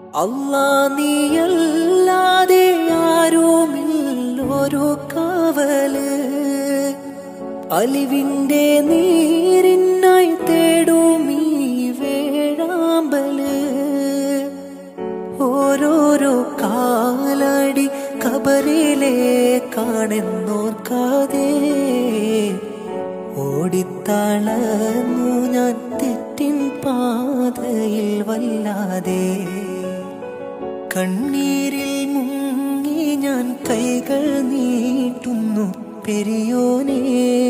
അല്ലാ നീയല്ലാതെ ആരുമില്ലൊരു കാവല് അലിവിന്റെ നീരിനായി തേടും ഈ വേഴാമ്പല് ഓരോരോ കാലടി കബറിലെ കാണുന്നോർക്കാതെ ഓടിത്തളർന്നു ഞാൻ തെറ്റിൻ പാതയിൽ വല്ലാതെ കണ്ണീരിൽ മുങ്ങി ഞാൻ കൈകൾ നീട്ടുന്നു പെരിയോനെ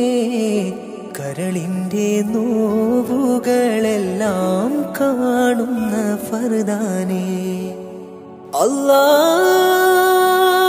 കരളിന്റെ നോവുകളെല്ലാം കാണുന്ന ഫർദാനെ അല്ലാ